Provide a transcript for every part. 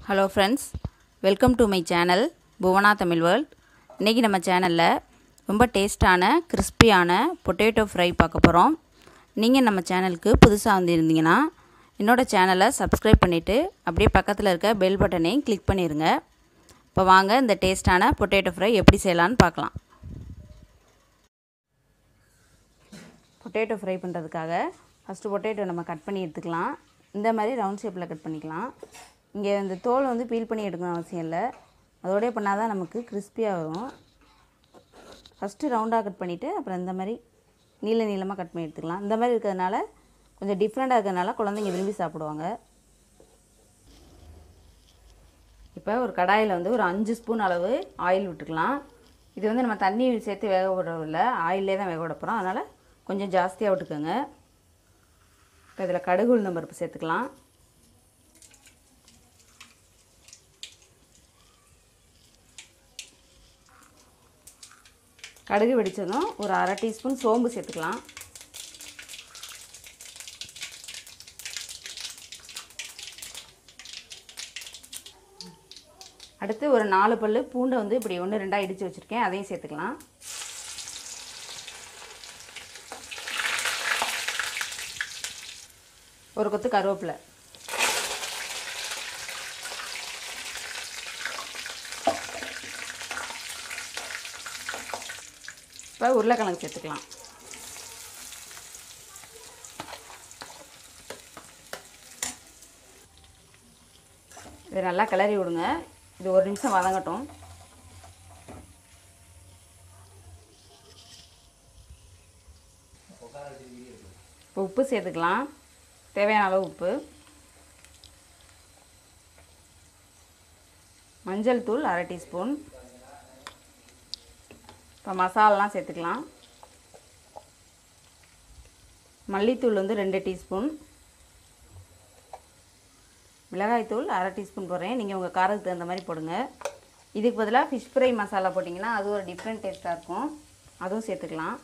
hello friends welcome to my channel Bhuvana Tamil world இன்றைக்கி நம்ம சேனலில் ரொம்ப டேஸ்டான கிறிஸ்பியான பொட்டேட்டோ ஃப்ரை பார்க்க போகிறோம் நீங்கள் நம்ம சேனலுக்கு புதுசாக வந்திருந்தீங்கன்னா என்னோடய சேனலை சப்ஸ்கிரைப் பண்ணிவிட்டு அப்படியே பக்கத்தில் இருக்க பெல் பட்டனையும் கிளிக் பண்ணிடுங்க இப்போ வாங்க இந்த டேஸ்டான பொட்டேட்டோ ஃப்ரை எப்படி செய்யலான்னு பார்க்கலாம் பொட்டேட்டோ ஃப்ரை பண்ணுறதுக்காக ஃபஸ்ட்டு பொட்டேட்டோ நம்ம கட் பண்ணி எடுத்துக்கலாம் இந்த மாதிரி ரவுண்ட் ஷேப்பில் கட் பண்ணிக்கலாம் இங்கே இந்த தோல் வந்து பீல் பண்ணி எடுக்கணும் அவசியம் இல்லை அதோடய பண்ணால் தான் நமக்கு கிறிஸ்பியாக வரும் ஃபஸ்ட்டு ரவுண்டாக கட் பண்ணிவிட்டு அப்புறம் இந்த மாதிரி நீள நீளமாக கட் பண்ணி எடுத்துக்கலாம் இந்த மாதிரி இருக்கிறதுனால கொஞ்சம் டிஃப்ரெண்ட்டாக இருக்கிறதுனால குழந்தைங்க விரும்பி சாப்பிடுவாங்க இப்போ ஒரு கடாயில் வந்து ஒரு அஞ்சு ஸ்பூன் அளவு ஆயில் விட்டுக்கலாம் இது வந்து நம்ம தண்ணி சேர்த்து வேக விடவில்லை ஆயிலே தான் வேக விட போகிறோம் அதனால் கொஞ்சம் ஜாஸ்தியாக விட்டுக்கோங்க இப்போ இதில் கடுகு உளுந்தம் பருப்பு சேர்த்துக்கலாம் கடுகு வெடித்ததும் ஒரு அரை டீஸ்பூன் சோம்பு சேர்த்துக்கலாம் அடுத்து ஒரு நாலு பல் பூண்டை வந்து இப்படி ஒன்று ரெண்டாக இடித்து வச்சுருக்கேன் அதையும் சேர்த்துக்கலாம் ஒரு கொத்து கருவேப்பிலை இப்போ உருளைக்கிழங்கு சேர்த்துக்கலாம் இதை நல்லா கிளறி விடுங்க இது ஒரு நிமிஷம் வதங்கட்டும் இப்போ உப்பு சேர்த்துக்கலாம் தேவையான அளவு உப்பு மஞ்சள் தூள் அரை டீஸ்பூன் இப்போ மசாலாலாம் சேர்த்துக்கலாம் மல்லித்தூள் வந்து ரெண்டு டீஸ்பூன் மிளகாய்த்தூள் அரை டீஸ்பூன் போடுறேன் நீங்கள் உங்கள் காரத்துக்கு தகுந்த மாதிரி போடுங்க இதுக்கு பதிலாக ஃபிஷ் ஃப்ரை மசாலா போட்டிங்கன்னா அது ஒரு டிஃப்ரெண்ட் டேஸ்ட்டாக இருக்கும் அதுவும் சேர்த்துக்கலாம்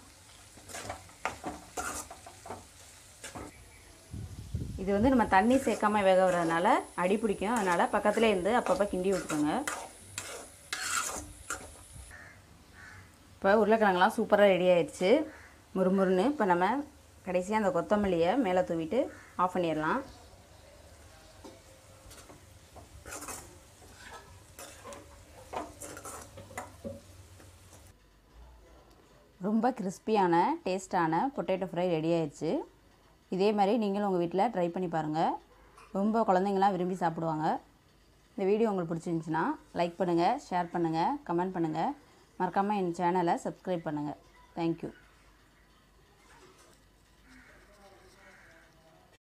இது வந்து நம்ம தண்ணி சேர்க்காம வேக விடுறதுனால அடி பிடிக்கும் அதனால் பக்கத்துலேயே இருந்து அப்பப்போ கிண்டி விட்டுக்கோங்க இப்போ உருளைக்கிழங்குலாம் சூப்பராக ரெடி ஆயிடுச்சு முறுமுறுன்னு இப்போ நம்ம கடைசியாக அந்த கொத்தமல்லியை மேலே தூவிட்டு ஆஃப் பண்ணிடலாம் ரொம்ப கிறிஸ்பியான டேஸ்டான பொட்டேட்டோ ஃப்ரை ரெடி ஆயிடுச்சு இதே மாதிரி நீங்களும் உங்கள் வீட்டில் ட்ரை பண்ணி பாருங்கள் ரொம்ப குழந்தைங்களாம் விரும்பி சாப்பிடுவாங்க இந்த வீடியோ உங்களுக்கு பிடிச்சிருந்துச்சின்னா லைக் பண்ணுங்கள் ஷேர் பண்ணுங்கள் கமெண்ட் பண்ணுங்கள் மறக்காமல் என் சேனலை சப்ஸ்கிரைப் பண்ணுங்கள் தேங்க்யூ